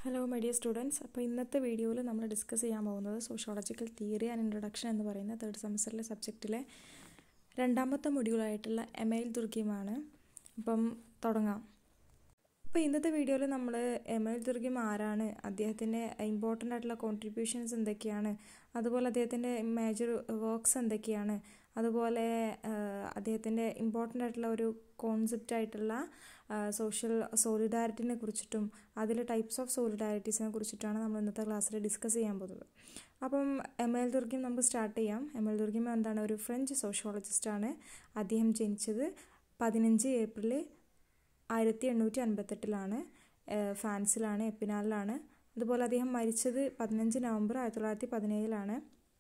hello my dear students അപ്പോൾ ഇന്നത്തെ വീഡിയോയിൽ നമ്മൾ ഡിസ്കസ് ചെയ്യാൻ പോകുന്നത് സോഷ്യോളജിക്കൽ തിയറി ആൻഡ് ഇൻട്രൊഡക്ഷൻ എന്ന് പറയുന്ന തേർഡ് സെമസ്റ്ററിലെ സബ്ജക്റ്റിലെ രണ്ടാമത്തെ മൊഡ്യൂളായിട്ടുള്ള എമൈൽ ദുർഗിമാണ് അപ്പം തുടങ്ങാം അപ്പോൾ ഇന്നത്തെ വീഡിയോയിൽ നമ്മൾ എമൈൽ ദുർഗിം ആരാണ് അദ്ദേഹത്തിൻ്റെ ഇമ്പോർട്ടൻ്റ് ആയിട്ടുള്ള കോൺട്രിബ്യൂഷൻസ് എന്തൊക്കെയാണ് അതുപോലെ അദ്ദേഹത്തിൻ്റെ മേജർ വർക്ക്സ് എന്തൊക്കെയാണ് അതുപോലെ അദ്ദേഹത്തിൻ്റെ ഇമ്പോർട്ടൻ്റ് ആയിട്ടുള്ള ഒരു കോൺസെപ്റ്റ് ആയിട്ടുള്ള സോഷ്യൽ സോളിഡാരിറ്റിനെ കുറിച്ചിട്ടും അതിലെ ടൈപ്സ് ഓഫ് സോളിഡാരിറ്റീസിനെ കുറിച്ചിട്ടാണ് നമ്മൾ ഇന്നത്തെ ക്ലാസ്സിൽ ഡിസ്കസ് ചെയ്യാൻ പോകുന്നത് അപ്പം എം എൽ ദുർഗിം നമുക്ക് സ്റ്റാർട്ട് ചെയ്യാം എം എൽ ദുർഗിം എന്താണ് ഒരു ഫ്രഞ്ച് സോഷ്യോളജിസ്റ്റാണ് അദ്ദേഹം ജനിച്ചത് പതിനഞ്ച് ഏപ്രിൽ ആയിരത്തി എണ്ണൂറ്റി അൻപത്തെട്ടിലാണ് ഫ്രാൻസിലാണ് എപ്പിനാലിലാണ് അതുപോലെ അദ്ദേഹം മരിച്ചത് പതിനഞ്ച് നവംബർ ആയിരത്തി തൊള്ളായിരത്തി പതിനേഴിലാണ്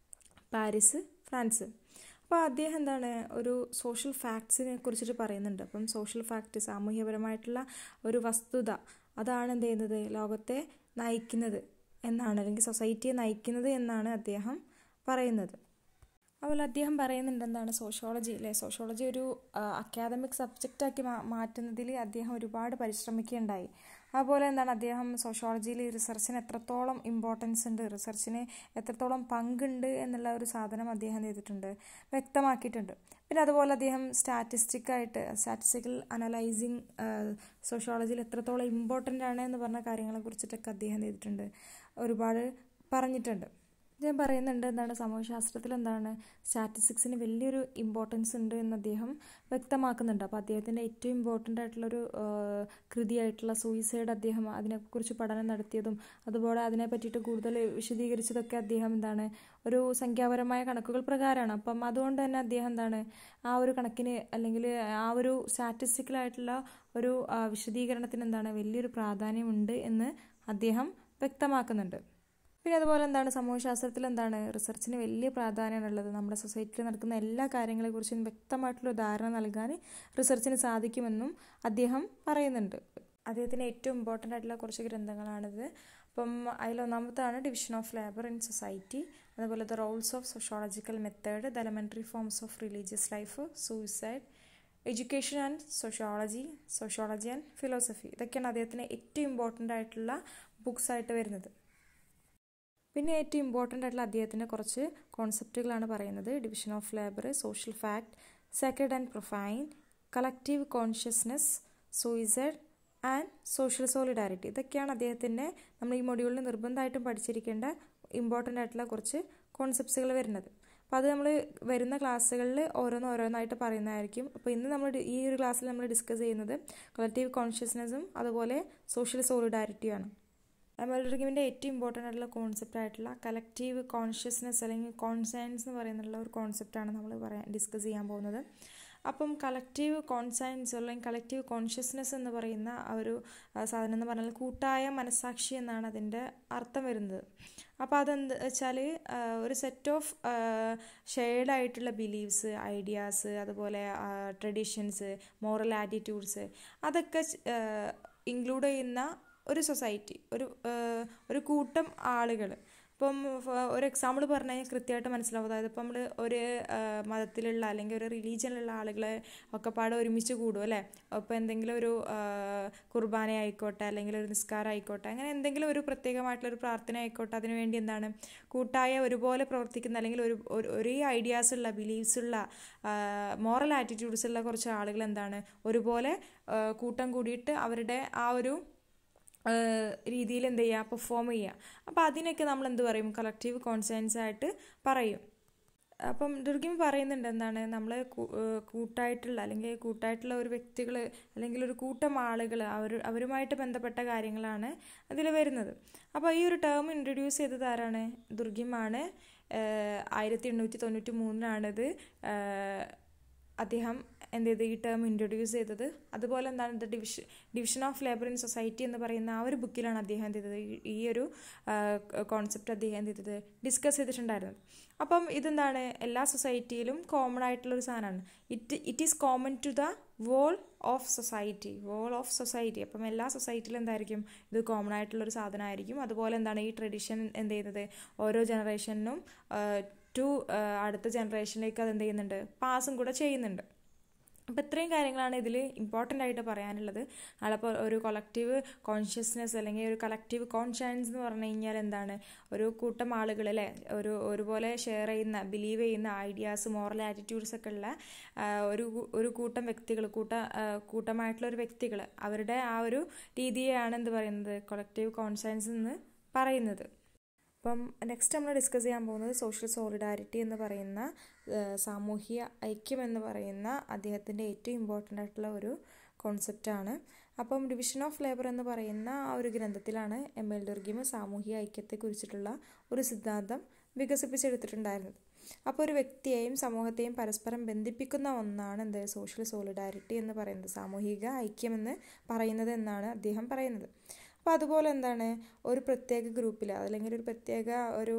പാരീസ് ഫ്രാൻസ് അപ്പോൾ അദ്ദേഹം എന്താണ് ഒരു സോഷ്യൽ ഫാക്ട്സിനെ കുറിച്ചിട്ട് പറയുന്നുണ്ട് അപ്പം സോഷ്യൽ ഫാക്റ്റ് സാമൂഹ്യപരമായിട്ടുള്ള ഒരു വസ്തുത അതാണ് എന്ത് ചെയ്യുന്നത് ലോകത്തെ നയിക്കുന്നത് എന്നാണ് അല്ലെങ്കിൽ സൊസൈറ്റിയെ നയിക്കുന്നത് എന്നാണ് അദ്ദേഹം പറയുന്നത് അതുപോലെ അദ്ദേഹം പറയുന്നുണ്ട് എന്താണ് സോഷ്യോളജി അല്ലേ സോഷ്യോളജി ഒരു അക്കാദമിക് സബ്ജക്റ്റാക്കി മാ മാറ്റുന്നതിൽ അദ്ദേഹം ഒരുപാട് പരിശ്രമിക്കുകയുണ്ടായി അതുപോലെ എന്താണ് അദ്ദേഹം സോഷ്യോളജിയിൽ റിസർച്ചിന് എത്രത്തോളം ഇമ്പോർട്ടൻസ് ഉണ്ട് റിസർച്ചിന് എത്രത്തോളം പങ്കുണ്ട് എന്നുള്ള ഒരു സാധനം അദ്ദേഹം ചെയ്തിട്ടുണ്ട് വ്യക്തമാക്കിയിട്ടുണ്ട് പിന്നെ അതുപോലെ അദ്ദേഹം സ്റ്റാറ്റിസ്റ്റിക്കായിട്ട് സ്റ്റാറ്റിസ്റ്റിക്കൽ അനലൈസിങ് സോഷ്യോളജിയിൽ എത്രത്തോളം ഇമ്പോർട്ടൻ്റ് ആണ് എന്ന് പറഞ്ഞ കാര്യങ്ങളെ കുറിച്ചിട്ടൊക്കെ അദ്ദേഹം ചെയ്തിട്ടുണ്ട് ഒരുപാട് പറഞ്ഞിട്ടുണ്ട് അദ്ദേഹം പറയുന്നുണ്ട് എന്താണ് സമൂഹശാസ്ത്രത്തിൽ എന്താണ് സ്റ്റാറ്റിസ്റ്റിക്സിന് വലിയൊരു ഇമ്പോർട്ടൻസ് ഉണ്ട് എന്ന് അദ്ദേഹം വ്യക്തമാക്കുന്നുണ്ട് അപ്പോൾ അദ്ദേഹത്തിൻ്റെ ഏറ്റവും ഇമ്പോർട്ടൻ്റ് ആയിട്ടുള്ളൊരു കൃതിയായിട്ടുള്ള സൂയിസൈഡ് അദ്ദേഹം അതിനെക്കുറിച്ച് പഠനം നടത്തിയതും അതുപോലെ അതിനെ പറ്റിയിട്ട് കൂടുതൽ വിശദീകരിച്ചതൊക്കെ അദ്ദേഹം എന്താണ് ഒരു സംഖ്യാപരമായ കണക്കുകൾ പ്രകാരമാണ് അപ്പം അതുകൊണ്ട് തന്നെ അദ്ദേഹം എന്താണ് ആ ഒരു കണക്കിന് അല്ലെങ്കിൽ ആ ഒരു സ്റ്റാറ്റിസ്റ്റിക്കലായിട്ടുള്ള ഒരു വിശദീകരണത്തിന് എന്താണ് വലിയൊരു പ്രാധാന്യമുണ്ട് എന്ന് അദ്ദേഹം വ്യക്തമാക്കുന്നുണ്ട് പിന്നെ അതുപോലെ എന്താണ് സമൂഹശാസ്ത്രത്തിൽ എന്താണ് റിസർച്ചിന് വലിയ പ്രാധാന്യമാണുള്ളത് നമ്മുടെ സൊസൈറ്റിയിൽ നടക്കുന്ന എല്ലാ കാര്യങ്ങളെക്കുറിച്ചും വ്യക്തമായിട്ടുള്ള ധാരണ നൽകാൻ റിസർച്ചിന് സാധിക്കുമെന്നും അദ്ദേഹം പറയുന്നുണ്ട് അദ്ദേഹത്തിന് ഏറ്റവും ഇമ്പോർട്ടൻ്റ് ആയിട്ടുള്ള കുറച്ച് ഗ്രന്ഥങ്ങളാണിത് അപ്പം അതിലൊന്നാമത്താണ് division of labour in society അതുപോലെ the rules of sociological method the elementary forms of religious life suicide education and sociology sociology and philosophy ഇതൊക്കെയാണ് അദ്ദേഹത്തിന് ഏറ്റവും ഇമ്പോർട്ടൻ്റ് ആയിട്ടുള്ള ബുക്സ് ആയിട്ട് വരുന്നത് പിന്നെ ഏറ്റവും ഇമ്പോർട്ടൻ്റ് ആയിട്ടുള്ള അദ്ദേഹത്തിൻ്റെ കുറച്ച് കോൺസെപ്റ്റുകളാണ് പറയുന്നത് division of labour social fact sacred and profane collective consciousness suicide and social solidarity ഇതൊക്കെയാണ് അദ്ദേഹത്തിൻ്റെ നമ്മൾ ഈ മൊഡ്യൂളിൽ നിർബന്ധമായിട്ടും പഠിച്ചിരിക്കേണ്ട ഇമ്പോർട്ടൻ്റ് ആയിട്ടുള്ള കുറച്ച് കോൺസെപ്റ്റ്സുകൾ വരുന്നത് അപ്പോൾ അത് നമ്മൾ വരുന്ന ക്ലാസ്സുകളിൽ ഓരോന്ന് ഓരോന്നായിട്ട് പറയുന്നതായിരിക്കും അപ്പോൾ ഇന്ന് നമ്മൾ ഈ ഒരു ക്ലാസ്സിൽ നമ്മൾ ഡിസ്കസ് ചെയ്യുന്നത് കളക്റ്റീവ് കോൺഷ്യസ്നെസ്സും അതുപോലെ സോഷ്യൽ സോളിഡാരിറ്റിയുമാണ് എമൽഡർഗിമിൻ്റെ ഏറ്റവും ഇമ്പോർട്ടൻ്റ് ആയിട്ടുള്ള കോൺസെപ്റ്റ് ആയിട്ടുള്ള കളക്റ്റീവ് കോൺഷ്യസ്നെസ് അല്ലെങ്കിൽ കോൺസയൻസ് എന്ന് പറയുന്നുള്ള ഒരു കോൺസെപ്റ്റാണ് നമ്മൾ പറയാൻ ഡിസ്കസ് ചെയ്യാൻ പോകുന്നത് അപ്പം കളക്റ്റീവ് കോൺസയൻസ് അല്ലെങ്കിൽ കളക്റ്റീവ് കോൺഷ്യസ്നെസ് എന്ന് പറയുന്ന ആ ഒരു സാധനം എന്ന് പറഞ്ഞാൽ കൂട്ടായ മനസാക്ഷി എന്നാണ് അതിൻ്റെ അർത്ഥം വരുന്നത് അപ്പോൾ അതെന്ത് വെച്ചാൽ ഒരു സെറ്റ് ഓഫ് ഷെയർഡ് ആയിട്ടുള്ള ബിലീവ്സ് ഐഡിയാസ് അതുപോലെ ട്രഡീഷൻസ് മോറൽ ആറ്റിറ്റ്യൂഡ്സ് അതൊക്കെ ഇൻക്ലൂഡ് ചെയ്യുന്ന ഒരു സൊസൈറ്റി ഒരു ഒരു കൂട്ടം ആളുകൾ ഇപ്പം ഒരു എക്സാമ്പിൾ പറഞ്ഞു കഴിഞ്ഞാൽ കൃത്യമായിട്ട് മനസ്സിലാവും അതായത് ഇപ്പം നമ്മൾ ഒരു മതത്തിലുള്ള അല്ലെങ്കിൽ ഒരു റിലീജിയനിലുള്ള ആളുകളെ ഒക്കെ പാടെ ഒരുമിച്ച് കൂടും അല്ലേ അപ്പോൾ എന്തെങ്കിലും ഒരു കുർബാന ആയിക്കോട്ടെ അല്ലെങ്കിൽ ഒരു നിസ്കാരം ആയിക്കോട്ടെ അങ്ങനെ എന്തെങ്കിലും ഒരു പ്രത്യേകമായിട്ടുള്ള ഒരു പ്രാർത്ഥന ആയിക്കോട്ടെ അതിനു വേണ്ടി എന്താണ് കൂട്ടായ ഒരുപോലെ പ്രവർത്തിക്കുന്ന അല്ലെങ്കിൽ ഒരു ഒരേ ഐഡിയാസ് ഉള്ള ബിലീവ്സ് ഉള്ള മോറൽ ആറ്റിറ്റ്യൂഡ്സ് ഉള്ള കുറച്ച് ആളുകൾ എന്താണ് ഒരുപോലെ കൂട്ടം കൂടിയിട്ട് അവരുടെ ആ ഒരു രീതിയിൽ എന്ത് ചെയ്യുക പെർഫോം ചെയ്യുക അപ്പോൾ അതിനൊക്കെ നമ്മൾ എന്ത് പറയും കളക്റ്റീവ് കോൺസയൻസ് ആയിട്ട് പറയും അപ്പം ദുർഗിം പറയുന്നുണ്ട് എന്താണ് നമ്മൾ കൂട്ടായിട്ടുള്ള അല്ലെങ്കിൽ കൂട്ടായിട്ടുള്ള ഒരു വ്യക്തികൾ അല്ലെങ്കിൽ ഒരു കൂട്ടം ആളുകൾ അവർ അവരുമായിട്ട് ബന്ധപ്പെട്ട കാര്യങ്ങളാണ് അതിൽ വരുന്നത് അപ്പോൾ ഈ ഒരു ടേം ഇൻട്രൊഡ്യൂസ് ചെയ്തത് ആരാണ് ദുർഗിമാണ് ആയിരത്തി എണ്ണൂറ്റി തൊണ്ണൂറ്റി മൂന്നിനാണിത് അദ്ദേഹം എന്ത് ചെയ്ത് ഈ ടേം ഇൻട്രൊഡ്യൂസ് ചെയ്തത് അതുപോലെ എന്താണ് the division division of labour in society എന്ന് പറയുന്ന ആ ഒരു ബുക്കിലാണ് അദ്ദേഹം എന്ത് ചെയ്തത് ഈ ഒരു കോൺസെപ്റ്റ് അദ്ദേഹം എന്ത് ചെയ്തത് ഡിസ്കസ് ചെയ്തിട്ടുണ്ടായിരുന്നത് അപ്പം ഇതെന്താണ് എല്ലാ സൊസൈറ്റിയിലും കോമൺ ആയിട്ടുള്ള ഒരു സാധനമാണ് it it is common to the whole of society whole of society അപ്പം എല്ലാ സൊസൈറ്റിയിലും എന്തായിരിക്കും ഇത് കോമൺ ആയിട്ടുള്ള ഒരു സാധനമായിരിക്കും അതുപോലെ എന്താണ് ഈ ട്രഡീഷൻ എന്ത് ചെയ്യുന്നത് ഓരോ ജനറേഷനും ടു അടുത്ത ജനറേഷനിലേക്ക് അത് എന്ത് ചെയ്യുന്നുണ്ട് പാസും കൂടെ ചെയ്യുന്നുണ്ട് അപ്പോൾ ഇത്രയും കാര്യങ്ങളാണ് ഇതിൽ ഇമ്പോർട്ടൻ്റ് ആയിട്ട് പറയാനുള്ളത് അതിപ്പോൾ ഒരു കൊളക്റ്റീവ് കോൺഷ്യസ്നെസ് അല്ലെങ്കിൽ ഒരു കളക്റ്റീവ് കോൺഷ്യൻസ് എന്ന് പറഞ്ഞു കഴിഞ്ഞാൽ എന്താണ് ഒരു കൂട്ടം ആളുകൾ അല്ലേ ഒരു ഒരുപോലെ ഷെയർ ചെയ്യുന്ന ബിലീവ് ചെയ്യുന്ന ഐഡിയാസ് മോറൽ ആറ്റിറ്റ്യൂഡ്സ് ഒക്കെ ഉള്ള ഒരു ഒരു കൂട്ടം വ്യക്തികൾ കൂട്ട കൂട്ടമായിട്ടുള്ള ഒരു വ്യക്തികൾ അവരുടെ ആ ഒരു രീതിയെയാണ് എന്ത് പറയുന്നത് കൊളക്റ്റീവ് കോൺഷ്യൻസ് എന്ന് പറയുന്നത് അപ്പം നെക്സ്റ്റ് നമ്മൾ ഡിസ്കസ് ചെയ്യാൻ പോകുന്നത് സോഷ്യൽ സോളിഡാരിറ്റി എന്ന് പറയുന്ന സാമൂഹിക ഐക്യം എന്ന് പറയുന്ന അദ്ദേഹത്തിൻ്റെ ഏറ്റവും ഇമ്പോർട്ടൻ്റ് ആയിട്ടുള്ള ഒരു കോൺസെപ്റ്റാണ് അപ്പം ഡിവിഷൻ ഓഫ് ലേബർ എന്ന് പറയുന്ന ആ ഒരു ഗ്രന്ഥത്തിലാണ് എം എൽ ദുർഗിമ സാമൂഹിക ഐക്യത്തെക്കുറിച്ചിട്ടുള്ള ഒരു സിദ്ധാന്തം വികസിപ്പിച്ചെടുത്തിട്ടുണ്ടായിരുന്നത് അപ്പോൾ ഒരു വ്യക്തിയെയും സമൂഹത്തെയും പരസ്പരം ബന്ധിപ്പിക്കുന്ന ഒന്നാണ് എന്ത് സോഷ്യൽ സോളിഡാരിറ്റി എന്ന് പറയുന്നത് സാമൂഹിക ഐക്യമെന്ന് പറയുന്നത് എന്നാണ് അദ്ദേഹം പറയുന്നത് അപ്പോൾ അതുപോലെ എന്താണ് ഒരു പ്രത്യേക ഗ്രൂപ്പിൽ അല്ലെങ്കിൽ ഒരു പ്രത്യേക ഒരു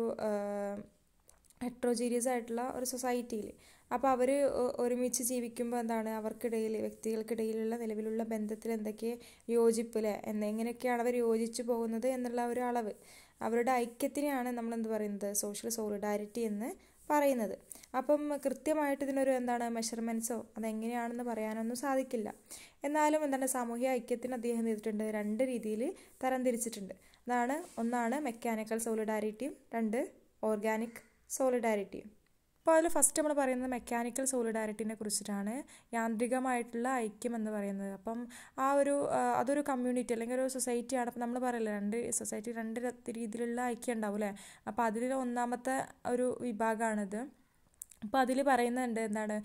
ഹെട്രോജീനിയസ് ആയിട്ടുള്ള ഒരു സൊസൈറ്റിയിൽ അപ്പോൾ അവർ ഒരുമിച്ച് ജീവിക്കുമ്പോൾ എന്താണ് അവർക്കിടയിൽ വ്യക്തികൾക്കിടയിലുള്ള നിലവിലുള്ള ബന്ധത്തിൽ എന്തൊക്കെ യോജിപ്പ് അല്ലേ എങ്ങനെയൊക്കെയാണ് അവർ യോജിച്ചു പോകുന്നത് എന്നുള്ള ഒരു അളവ് അവരുടെ ഐക്യത്തിനെയാണ് നമ്മൾ എന്ത് പറയുന്നത് സോഷ്യൽ സോളിഡാരിറ്റി എന്ന് പറയുന്നത് അപ്പം കൃത്യമായിട്ട് ഇതിനൊരു എന്താണ് മെഷർമെൻറ്റ്സോ അതെങ്ങനെയാണെന്ന് പറയാനൊന്നും സാധിക്കില്ല എന്നാലും എന്താണ് സാമൂഹിക ഐക്യത്തിന് അദ്ദേഹം ചെയ്തിട്ടുണ്ട് രണ്ട് രീതിയിൽ തരംതിരിച്ചിട്ടുണ്ട് അതാണ് ഒന്നാണ് മെക്കാനിക്കൽ സോളിഡാരിറ്റിയും രണ്ട് ഓർഗാനിക് സോളിഡാരിറ്റിയും അപ്പോൾ അതിൽ ഫസ്റ്റ് നമ്മൾ പറയുന്നത് മെക്കാനിക്കൽ സോളിഡാരിറ്റിനെ കുറിച്ചിട്ടാണ് യാന്ത്രികമായിട്ടുള്ള ഐക്യം എന്ന് പറയുന്നത് അപ്പം ആ ഒരു അതൊരു കമ്മ്യൂണിറ്റി അല്ലെങ്കിൽ ഒരു സൊസൈറ്റിയാണ് അപ്പം നമ്മൾ പറയില്ല രണ്ട് സൊസൈറ്റി രണ്ട് രീതിയിലുള്ള ഐക്യം ഉണ്ടാവും അല്ലേ അപ്പോൾ അതിൽ ഒന്നാമത്തെ ഒരു വിഭാഗമാണിത് അപ്പോൾ അതിൽ പറയുന്നുണ്ട് എന്താണ്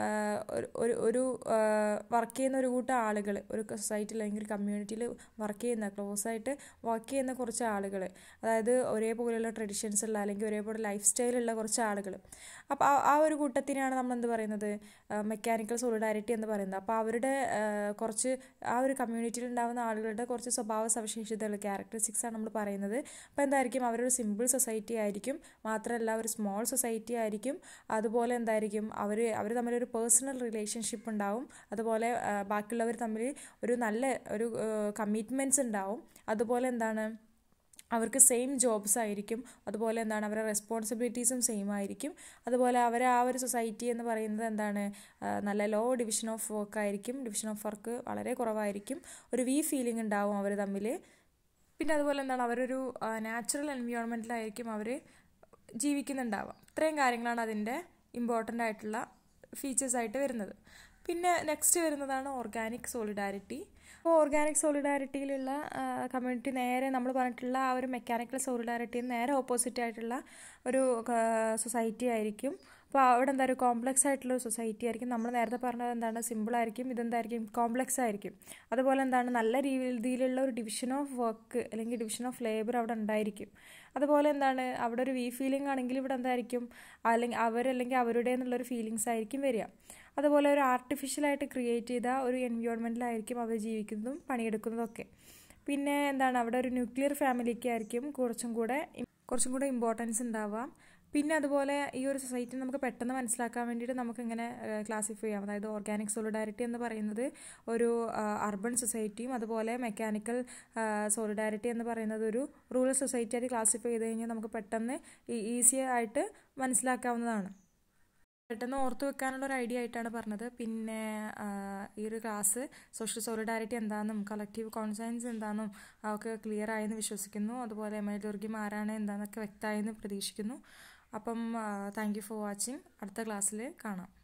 ഒരു ഒരു വർക്ക് ചെയ്യുന്ന ഒരു കൂട്ടം ആളുകൾ ഒരു സൊസൈറ്റിയിൽ അല്ലെങ്കിൽ ഒരു കമ്മ്യൂണിറ്റിയിൽ വർക്ക് ചെയ്യുന്ന ക്ലോസ് ആയിട്ട് വർക്ക് ചെയ്യുന്ന കുറച്ച് ആളുകൾ അതായത് ഒരേപോലെയുള്ള ട്രഡീഷൻസ് ഉള്ള അല്ലെങ്കിൽ ഒരേപോലെ ലൈഫ് സ്റ്റൈലുള്ള കുറച്ച് ആളുകൾ അപ്പോൾ ആ ഒരു കൂട്ടത്തിനെയാണ് നമ്മൾ എന്ത് പറയുന്നത് മെക്കാനിക്കൽ സോളിഡാരിറ്റി എന്ന് പറയുന്നത് അപ്പോൾ അവരുടെ കുറച്ച് ആ ഒരു കമ്മ്യൂണിറ്റിയിൽ ഉണ്ടാകുന്ന ആളുകളുടെ കുറച്ച് സ്വഭാവ സവിശേഷതകൾ ക്യാരക്ടറിസ്റ്റിക്സ് ആണ് നമ്മൾ പറയുന്നത് അപ്പോൾ എന്തായിരിക്കും അവരൊരു സിമ്പിൾ സൊസൈറ്റി ആയിരിക്കും മാത്രമല്ല ഒരു സ്മോൾ സൊസൈറ്റി ആയിരിക്കും അതുപോലെ എന്തായിരിക്കും അവർ അവർ തമ്മിലൊരു പേഴ്സണൽ റിലേഷൻഷിപ്പ് ഉണ്ടാവും അതുപോലെ ബാക്കിയുള്ളവർ തമ്മിൽ ഒരു നല്ല ഒരു കമ്മിറ്റ്മെൻറ്റ്സ് ഉണ്ടാവും അതുപോലെ എന്താണ് അവർക്ക് സെയിം ജോബ്സ് ആയിരിക്കും അതുപോലെ എന്താണ് അവരുടെ റെസ്പോൺസിബിലിറ്റീസും സെയിം ആയിരിക്കും അതുപോലെ അവർ ആ ഒരു സൊസൈറ്റി എന്ന് പറയുന്നത് എന്താണ് നല്ല ലോ ഡിവിഷൻ ഓഫ് വർക്ക് ആയിരിക്കും ഡിവിഷൻ ഓഫ് വർക്ക് വളരെ കുറവായിരിക്കും ഒരു വി ഫീലിംഗ് ഉണ്ടാവും അവർ തമ്മിൽ പിന്നെ അതുപോലെ എന്താണ് അവരൊരു നാച്ചുറൽ എൻവയോൺമെൻറ്റിലായിരിക്കും അവർ ജീവിക്കുന്നുണ്ടാവുക ഇത്രയും കാര്യങ്ങളാണ് അതിൻ്റെ ഇമ്പോർട്ടൻ്റ് ആയിട്ടുള്ള ഫീച്ചേഴ്സ് ആയിട്ട് വരുന്നത് പിന്നെ നെക്സ്റ്റ് വരുന്നതാണ് ഓർഗാനിക് സോളിഡാരിറ്റി അപ്പോൾ ഓർഗാനിക് സോളിഡാരിറ്റിയിലുള്ള കമ്മ്യൂണിറ്റി നേരെ നമ്മൾ പറഞ്ഞിട്ടുള്ള ആ ഒരു മെക്കാനിക്കൽ സോളിഡാരിറ്റി നേരെ ഓപ്പോസിറ്റ് ആയിട്ടുള്ള ഒരു സൊസൈറ്റി ആയിരിക്കും അപ്പോൾ അവിടെ എന്താ ഒരു കോംപ്ലക്സ് ആയിട്ടുള്ള ഒരു സൊസൈറ്റി ആയിരിക്കും നമ്മൾ നേരത്തെ പറഞ്ഞത് എന്താണ് സിമ്പിൾ ആയിരിക്കും ഇതെന്തായിരിക്കും കോംപ്ലക്സ് ആയിരിക്കും അതുപോലെ എന്താണ് നല്ല രീതിയിലുള്ള ഒരു ഡിവിഷൻ ഓഫ് വർക്ക് അല്ലെങ്കിൽ ഡിവിഷൻ ഓഫ് ലേബർ അവിടെ ഉണ്ടായിരിക്കും അതുപോലെ എന്താണ് അവിടെ ഒരു വി ഫീലിംഗ് ആണെങ്കിൽ ഇവിടെ എന്തായിരിക്കും അല്ലെങ്കിൽ അവരല്ലെങ്കിൽ അവരുടെ എന്നുള്ളൊരു ഫീലിങ്സ് ആയിരിക്കും വരിക അതുപോലെ ഒരു ആർട്ടിഫിഷ്യലായിട്ട് ക്രിയേറ്റ് ചെയ്ത ഒരു എൻവയോൺമെൻറ്റിലായിരിക്കും അവർ ജീവിക്കുന്നതും പണിയെടുക്കുന്നതൊക്കെ പിന്നെ എന്താണ് അവിടെ ഒരു ന്യൂക്ലിയർ ഫാമിലിക്ക് ആയിരിക്കും കുറച്ചും കൂടെ കുറച്ചും കൂടെ ഇമ്പോർട്ടൻസ് ഉണ്ടാവുക പിന്നെ അതുപോലെ ഈ ഒരു സൊസൈറ്റി നമുക്ക് പെട്ടെന്ന് മനസ്സിലാക്കാൻ വേണ്ടിയിട്ട് നമുക്ക് ഇങ്ങനെ ക്ലാസിഫൈ ചെയ്യാം അതായത് ഓർഗാനിക് സോളിഡാരിറ്റി എന്ന് പറയുന്നത് ഒരു അർബൻ സൊസൈറ്റിയും അതുപോലെ മെക്കാനിക്കൽ സോളിഡാരിറ്റി എന്ന് പറയുന്നത് ഒരു റൂറൽ സൊസൈറ്റി ആയിട്ട് ക്ലാസിഫൈ ചെയ്ത് കഴിഞ്ഞാൽ നമുക്ക് പെട്ടെന്ന് ഈസി ആയിട്ട് മനസ്സിലാക്കാവുന്നതാണ് പെട്ടെന്ന് ഓർത്ത് വെക്കാനുള്ള ഒരു ഐഡിയ ആയിട്ടാണ് പറഞ്ഞത് പിന്നെ ഈ ഒരു ക്ലാസ് സോഷ്യൽ സോളിഡാരിറ്റി എന്താണെന്നും കളക്റ്റീവ് കോൺസയൻസ് എന്താണെന്നും ഒക്കെ ക്ലിയർ ആയെന്ന് വിശ്വസിക്കുന്നു അതുപോലെ എം എൽ ദുർഗിം ആരാണ് എന്താണെന്നൊക്കെ വ്യക്തമായെന്ന് പ്രതീക്ഷിക്കുന്നു അപ്പം താങ്ക് യു ഫോർ വാച്ചിങ് അടുത്ത ക്ലാസ്സിൽ കാണാം